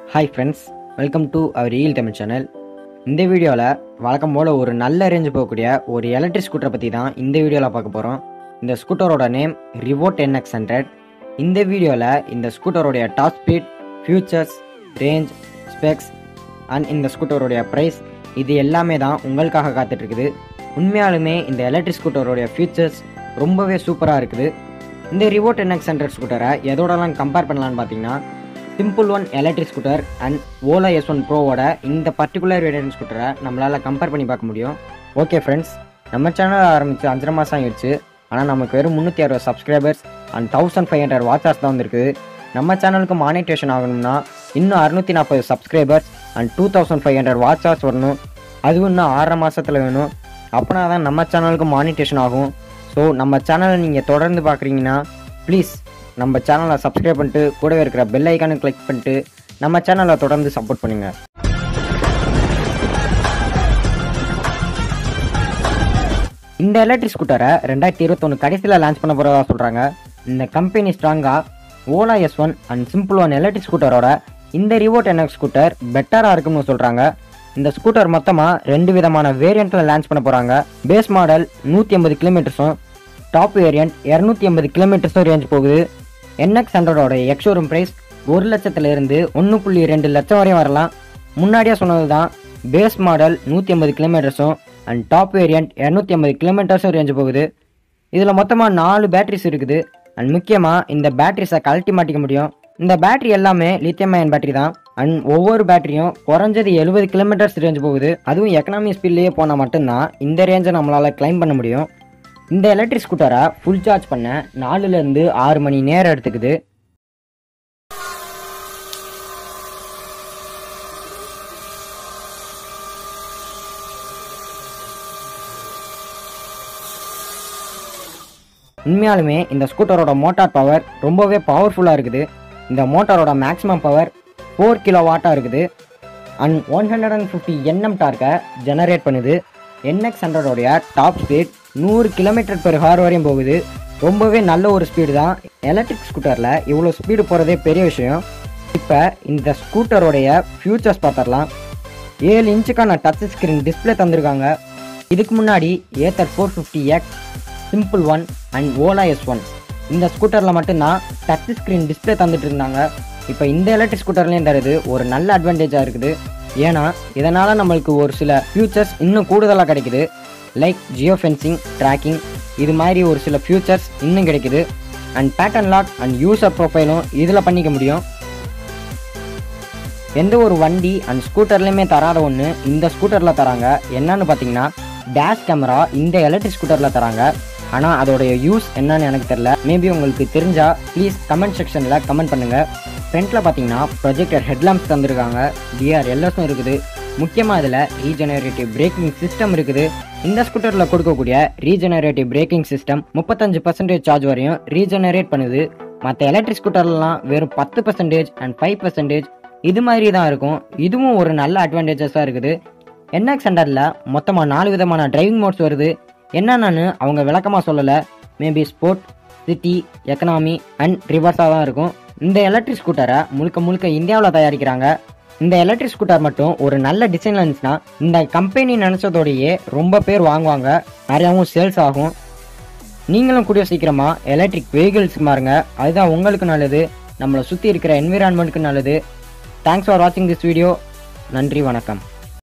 hi friends welcome to our ஈல் Tamil channel இந்த வீடியோவில் வழக்கம் போல் ஒரு நல்ல ரேஞ்சு போகக்கூடிய ஒரு எலக்ட்ரிக் ஸ்கூட்டரை பற்றி தான் இந்த வீடியோவில் பார்க்க போகிறோம் இந்த ஸ்கூட்டரோட நேம் ரிவோட் என்எக்ஸ் ஹண்ட்ரட் இந்த வீடியோவில் இந்த ஸ்கூட்டருடைய top speed features range specs and இந்த ஸ்கூட்டருடைய ப்ரைஸ் இது எல்லாமே தான் உங்களுக்காக காத்துட்ருக்குது உண்மையாலுமே இந்த எலக்ட்ரிக் ஸ்கூட்டருடைய ஃபீச்சர்ஸ் ரொம்பவே சூப்பராக இருக்குது இந்த ரிவோட் என்எக்ஸ் ஹண்ட்ரட் ஸ்கூட்டரை எதோடலாம் கம்பேர் பண்ணலான்னு பார்த்தீங்கன்னா Simple one electric scooter and Ola S one ப்ரோவோட இந்த பர்டிகுலர் வேரியன்ட் ஸ்கூட்டரை நம்மளால் கம்பேர் பண்ணி பார்க்க முடியும் ஓகே ஃப்ரெண்ட்ஸ் நம்ம சேனல் ஆரம்பித்து அஞ்சரை மாதம் ஆகிடுச்சு ஆனால் நமக்கு வெறும் முந்நூற்றி அறுபது subscribers and thousand five hundred watchers தான் வந்திருக்குது நம்ம சேனலுக்கு மானிட்டேஷன் ஆகணும்னா இன்னும் அறுநூற்றி நாற்பது subscribers and two thousand five hundred watchers வரணும் அதுவும் இன்னும் ஆறரை மாதத்தில் வேணும் அப்படின்னா தான் நம்ம சேனலுக்கு மானிட்டேஷன் ஆகும் ஸோ நம்ம சேனலை நீங்கள் தொடர்ந்து பார்க்குறீங்கன்னா ப்ளீஸ் நம்ம சேனலை சப்ஸ்கிரைப் பண்ணிட்டு கூடவே இருக்கிற பெல் ஐக்கானை கிளிக் பண்ணிட்டு நம்ம சேனலை தொடர்ந்து சப்போர்ட் பண்ணுங்க இந்த எலக்ட்ரிக் ஸ்கூட்டரை ரெண்டாயிரத்தி இருபத்தொன்று கடைசியில் லான்ச் பண்ண போகிறதா சொல்கிறாங்க இந்த கம்பெனி ஸ்ட்ராங்காக Ola S one and Simple one electric ஸ்கூட்டரோட இந்த ரிவோட் என்எக்ஸ் ஸ்கூட்டர் பெட்டராக இருக்கும்னு சொல்கிறாங்க இந்த ஸ்கூட்டர் மொத்தமாக ரெண்டு விதமான வேரியண்ட்டில் லான்ச் பண்ண போகிறாங்க பேஸ் மாடல் நூற்றி ஐம்பது கிலோமீட்டர்ஸும் டாப் வேரியண்ட் இரநூத்தி ஐம்பது கிலோமீட்டர்ஸும் ரேஞ்ச் போகுது என்எக்ஸ் ஹண்ட்ரடோட எக்ஷோரூம் ப்ரைஸ் ஒரு லட்சத்துலேருந்து ஒன்று புள்ளி ரெண்டு லட்சம் வரையும் வரலாம் முன்னாடியே சொன்னது தான் பேஸ் மாடல் நூற்றி ஐம்பது கிலோமீட்டர்ஸும் அண்ட் டாப் வேரியண்ட் இரநூத்தி ஐம்பது கிலோமீட்டர்ஸும் ரேஞ்ச் போகுது இதில் மொத்தமாக நாலு பேட்டரிஸ் இருக்குது அண்ட் முக்கியமாக இந்த பேட்டரிஸை கழட்டி மாட்டிக்க முடியும் இந்த பேட்டரி எல்லாமே லித்தியம் அயன் பேட்டரி தான் அண்ட் ஒவ்வொரு பேட்டரியும் குறைஞ்சது எழுபது கிலோமீட்டர்ஸ் ரேஞ்ச் போகுது அதுவும் எக்கனாமி ஸ்பீட்லேயே போனால் மட்டும்தான் இந்த ரேஞ்சை நம்மளால் கிளைம் பண்ண முடியும் இந்த எலக்ட்ரிக் ஸ்கூட்டரை ஃபுல் சார்ஜ் பண்ண நாலுலேருந்து ஆறு மணி நேரம் எடுத்துக்குது உண்மையாலுமே இந்த ஸ்கூட்டரோட மோட்டார் பவர் ரொம்பவே பவர்ஃபுல்லாக இருக்குது இந்த மோட்டாரோட மேக்ஸிமம் பவர் ஃபோர் கிலோ வாட்டாக இருக்குது and one hundred and fifty NM டார்க்கை ஜெனரேட் பண்ணுது என்எக்ஸ் ஹண்ட்ரடோடைய டாப் ஸ்பீட் நூறு கிலோமீட்டர் பெர் ஹவர் வரையும் போகுது ரொம்பவே நல்ல ஒரு ஸ்பீடு தான் எலக்ட்ரிக் ஸ்கூட்டரில் இவ்வளோ ஸ்பீடு போகிறதே பெரிய விஷயம் இப்போ இந்த ஸ்கூட்டரோடைய ஃபியூச்சர்ஸ் பார்த்துடலாம் ஏழு இன்ச்சுக்கான டச் ஸ்க்ரீன் டிஸ்பிளே தந்திருக்காங்க இதுக்கு முன்னாடி Ather four fifty X Simple one and Ola S one இந்த ஸ்கூட்டரில் மட்டும்தான் டச் ஸ்க்ரீன் டிஸ்பிளே தந்துட்டு இருந்தாங்க இப்போ இந்த எலக்ட்ரிக் ஸ்கூட்டர்லேயும் தருது ஒரு நல்ல அட்வான்டேஜாக இருக்குது ஏன்னா இதனால் நம்மளுக்கு ஒரு சில ஃபியூச்சர்ஸ் இன்னும் கூடுதலாக கிடைக்குது லைக் ஜியோ ஃபென்சிங் ட்ராக்கிங் இது மாதிரி ஒரு சில ஃபியூச்சர்ஸ் இன்னும் கிடைக்குது and pattern lock and user ப்ரொஃபைலும் இதில் பண்ணிக்க முடியும் எந்த ஒரு வண்டி அண்ட் ஸ்கூட்டர்லையுமே தராத ஒன்று இந்த ஸ்கூட்டரில் தராங்க என்னன்னு பார்த்தீங்கன்னா டேஷ் கேமரா இந்த எலக்ட்ரிக் ஸ்கூட்டரில் தராங்க ஆனால் அதோடைய யூஸ் என்னன்னு எனக்கு தெரில மேபி உங்களுக்கு தெரிஞ்சா ப்ளீஸ் கமெண்ட் செக்ஷனில் கமெண்ட் பண்ணுங்கள் ஃப்ரண்ட்டில் பார்த்தீங்கன்னா ப்ரொஜெக்டர் ஹெட்லாம்ப்ஸ் தந்திருக்காங்க டிஆர் எல்எஸும் இருக்குது முக்கியமாக இதில் ரீஜெனரேட்டிவ் பிரேக்கிங் சிஸ்டம் இருக்குது இந்த ஸ்கூட்டரில் கொடுக்கக்கூடிய ரீஜெனரேட்டிவ் பிரேக்கிங் சிஸ்டம் முப்பத்தஞ்சு பர்சன்டேஜ் சார்ஜ் வரையும் ரீஜெனரேட் பண்ணுது மற்ற எலக்ட்ரிக் ஸ்கூட்டர்லாம் வெறும் பத்து பர்சன்டேஜ் அண்ட் ஃபைவ் பர்சன்டேஜ் இது மாதிரி தான் இருக்கும் இதுவும் ஒரு நல்ல அட்வான்டேஜஸாக இருக்குது என்எக்ஸ் ஹண்ட்ரடில் மொத்தமாக நாலு விதமான டிரைவிங் மோட்ஸ் வருது என்னென்னு அவங்க விளக்கமாக சொல்லலை maybe sport city economy and ரிவர்ஸாக தான் இருக்கும் இந்த எலக்ட்ரிக் ஸ்கூட்டரை முழுக்க முழுக்க இந்தியாவில் தயாரிக்கிறாங்க இந்த எலக்ட்ரிக் ஸ்கூட்டர் மட்டும் ஒரு நல்ல டிசைன் இருந்துச்சுன்னா இந்த கம்பெனி நினச்சதோடையே ரொம்ப பேர் வாங்குவாங்க நிறையாவும் சேல்ஸ் ஆகும் நீங்களும் கூடிய சீக்கிரமாக எலக்ட்ரிக் வெஹிக்கிள்ஸ்க்கு மாறுங்க அதுதான் உங்களுக்கு நல்லது நம்மளை சுற்றி இருக்கிற என்விரான்மெண்ட்டுக்கு நல்லது தேங்க்ஸ் ஃபார் வாட்சிங் திஸ் வீடியோ நன்றி வணக்கம்